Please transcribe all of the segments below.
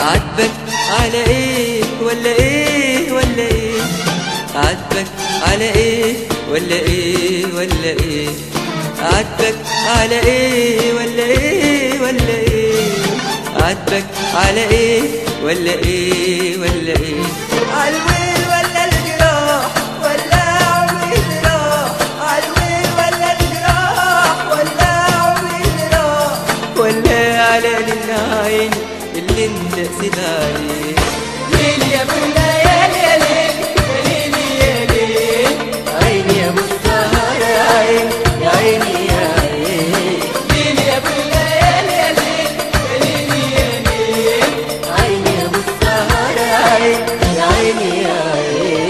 عاتبك على ايه ولا ايه ولا ايه عاتبك على ايه ولا ايه ولا ايه عاتبك على ايه ولا ايه ولا ايه عاتبك على ايه ولا ايه ولا ايه عالويل ولا الجراح ولا عويل راح عالويل ولا الجراح ولا عويل راح ولا على العين اللي انت قسيت عليه ليل يا ابو الليالي يا ليل يا ليل يا ليل عيني يا مستهار يا عين يا عيني يا عين ليل يا ابو الليالي يا ليل يا ليل يا ليل عيني يا مستهار يا عين يا عيني يا عين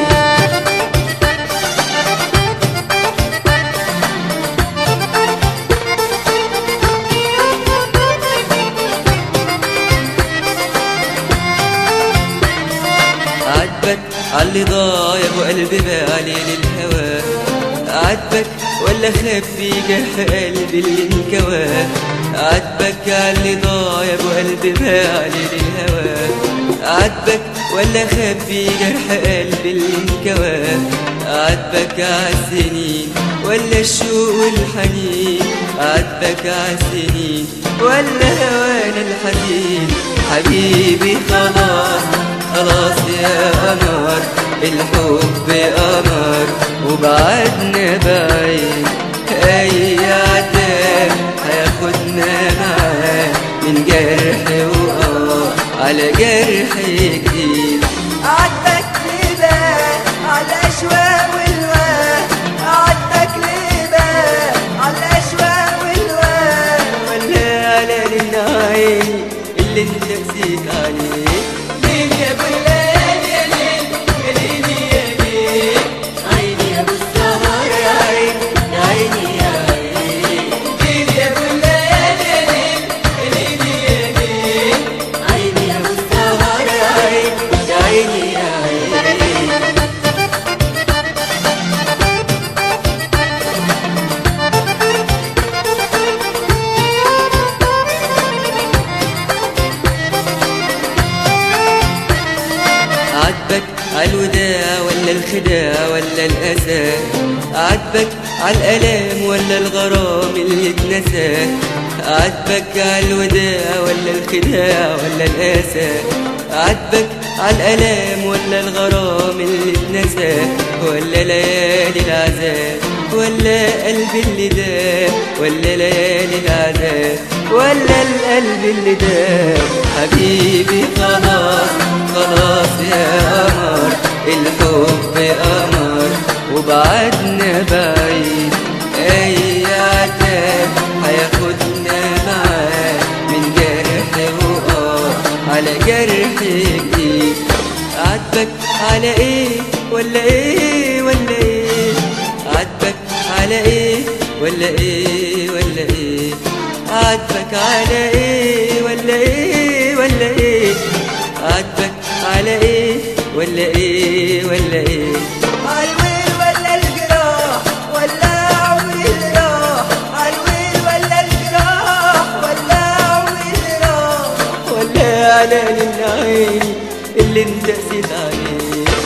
عاتبك عاللي ضايع وقلبي بالي للهوى عاتبك ولا خبي جرح قلبي اللي انكوى عاتبك عاللي ضايع وقلبي بالي للهوى عاتبك ولا خبي جرح قلبي اللي انكوى عاتبك عالسنين ولا الشوق والحنين عاتبك عالسنين ولا هوانا الحزين حبيبي خلاص خلاص يا قمر الحب قمر وبعدنا بعيد اي عتاب هياخدنا معاه من جرح وقار على جرح جديد عدك لبان على الاشواق والوان عدك لبان على الاشواق والوان ولا على العين اللي انت نسيت عليه ليل يا ابو الليالي يا ليل يا ليل يا ليل عيني يا بالسهر يا عين يا عيني يا عين ليل يا ابو الليالي يا ليل يا ليل يا ليل عيني يا بالسهر يا عين يا عيني يا عين عاتبك عالوداع ولا الخداع ولا الأسى عاتبك عالألام ولا الغرام اللي اتنسى عاتبك عالوداع ولا الخداع ولا الأسى عاتبك عالألام ولا الغرام اللي اتنسى ولا ليالي العذاب ولا قلبي اللي داب ولا ليالي العذاب ولا القلب اللي داب حبيبي خلاص خلاص يا قمر الحب قمر وبعدنا بعيد اي عتاب هياخدنا معاه من جرح وقار على جرح جديد عاتبك على ايه ولا ايه ولا ايه عاتبك على ايه ولا ايه ولا ايه عاتبك على ايه ولا ايه ولا ايه عاتبك على ايه ولا ايه ولا ايه عالويل ولا الجراح ولا عويل راح عالويل ولا الجراح ولا عويل راح ولا على العين اللي انت قسيت عليه